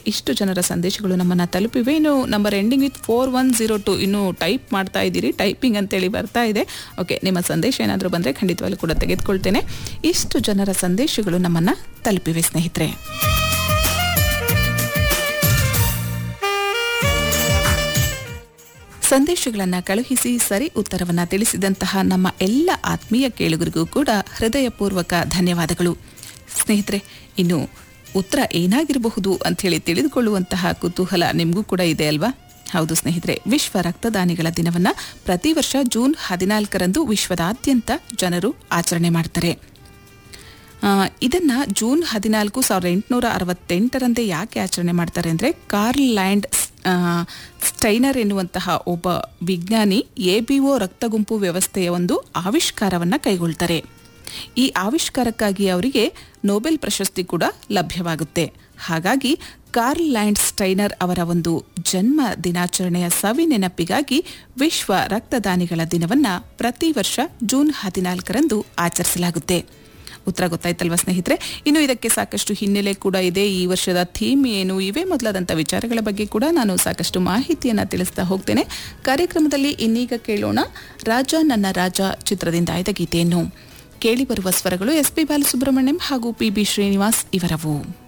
ಇಷ್ಟು ಜನರ ಸಂದೇಶಗಳು ನಮ್ಮನ್ನು ತಲುಪಿವೆ ಇನ್ನು number ending with four one zero two ಇನ್ನು ಟೈಪ್ ಮಾಡ್ತಾ ಇದ್ದೀರಿ ಟೈಪಿಂಗ್ ಅಂತೇಳಿ ಬರ್ತಾ ಇದೆ ಓಕೆ ನಿಮ್ಮ ಸಂದೇಶ ಏನಾದರೂ ಬಂದರೆ ಖಂಡಿತವಾಗ್ಲೂ ಕೂಡ ತೆಗೆದುಕೊಳ್ತೇನೆ ಇಷ್ಟು ಜನರ ಸಂದೇಶಗಳು ನಮ್ಮನ್ನು ತಲುಪಿವೆ ಸ್ನೇಹಿತರೆ ಸಂದೇಶಗಳನ್ನು ಕಳುಹಿಸಿ ಸರಿ ಉತ್ತರವನ್ನು ತಿಳಿಸಿದಂತಹ ನಮ್ಮ ಎಲ್ಲ ಆತ್ಮೀಯ ಕೇಳುಗರಿಗೂ ಕೂಡ ಹೃದಯಪೂರ್ವಕ ಧನ್ಯವಾದಗಳು ಸ್ನೇಹಿತರೆ ಇನ್ನು ಉತ್ತರ ಏನಾಗಿರಬಹುದು ಅಂಥೇಳಿ ತಿಳಿದುಕೊಳ್ಳುವಂತಹ ಕುತೂಹಲ ನಿಮಗೂ ಕೂಡ ಇದೆ ಅಲ್ವಾ ಹೌದು ಸ್ನೇಹಿತರೆ ವಿಶ್ವ ರಕ್ತದಾನಿಗಳ ದಿನವನ್ನು ಪ್ರತಿ ವರ್ಷ ಜೂನ್ ಹದಿನಾಲ್ಕರಂದು ವಿಶ್ವದಾದ್ಯಂತ ಜನರು ಆಚರಣೆ ಮಾಡ್ತಾರೆ ಆ, ಇದನ್ನ ಜೂನ್ ಹದಿನಾಲ್ಕು ಸಾವಿರದ ಎಂಟುನೂರ ಅರವತ್ತೆಂಟರಂದೇ ಯಾಕೆ ಆಚರಣೆ ಮಾಡ್ತಾರೆ ಅಂದರೆ ಕಾರ್ಲ್ ಲ್ಯಾಂಡ್ ಆ, ಸ್ಟೈನರ್ ಎನ್ನುವಂತಹ ಒಬ್ಬ ವಿಜ್ಞಾನಿ ಎ ಬಿ ಒ ರಕ್ತಗುಂಪು ವ್ಯವಸ್ಥೆಯ ಒಂದು ಆವಿಷ್ಕಾರವನ್ನು ಕೈಗೊಳ್ತಾರೆ ಈ ಆವಿಷ್ಕಾರಕ್ಕಾಗಿ ಅವರಿಗೆ ನೊಬೆಲ್ ಪ್ರಶಸ್ತಿ ಕೂಡ ಲಭ್ಯವಾಗುತ್ತೆ ಹಾಗಾಗಿ ಕಾರ್ಲ್ ಲ್ಯಾಂಡ್ ಸ್ಟೈನರ್ ಅವರ ಒಂದು ಜನ್ಮ ದಿನಾಚರಣೆಯ ಸವಿ ನೆನಪಿಗಾಗಿ ವಿಶ್ವ ರಕ್ತದಾನಿಗಳ ದಿನವನ್ನು ಪ್ರತಿ ವರ್ಷ ಜೂನ್ ಹದಿನಾಲ್ಕರಂದು ಆಚರಿಸಲಾಗುತ್ತೆ ಉತ್ತರ ಗೊತ್ತಾಯ್ತಲ್ವಾ ಸ್ನೇಹಿತರೆ ಇನ್ನು ಇದಕ್ಕೆ ಸಾಕಷ್ಟು ಹಿನ್ನೆಲೆ ಕೂಡ ಇದೆ ಈ ವರ್ಷದ ಥೀಮ್ ಏನು ಇವೇ ಮೊದಲಾದಂಥ ವಿಚಾರಗಳ ಬಗ್ಗೆ ಕೂಡ ನಾನು ಸಾಕಷ್ಟು ಮಾಹಿತಿಯನ್ನು ತಿಳಿಸ್ತಾ ಹೋಗ್ತೇನೆ ಕಾರ್ಯಕ್ರಮದಲ್ಲಿ ಇನ್ನೀಗ ಕೇಳೋಣ ರಾಜ ನನ್ನ ರಾಜ ಚಿತ್ರದಿಂದ ಆಯ್ದ ಗೀತೆಯನ್ನು ಕೇಳಿ ಬರುವ ಸ್ವರಗಳು ಎಸ್ ಪಿ ಬಾಲಸುಬ್ರಹ್ಮಣ್ಯಂ ಹಾಗೂ ಪಿ ಬಿ ಶ್ರೀನಿವಾಸ್ ಇವರವು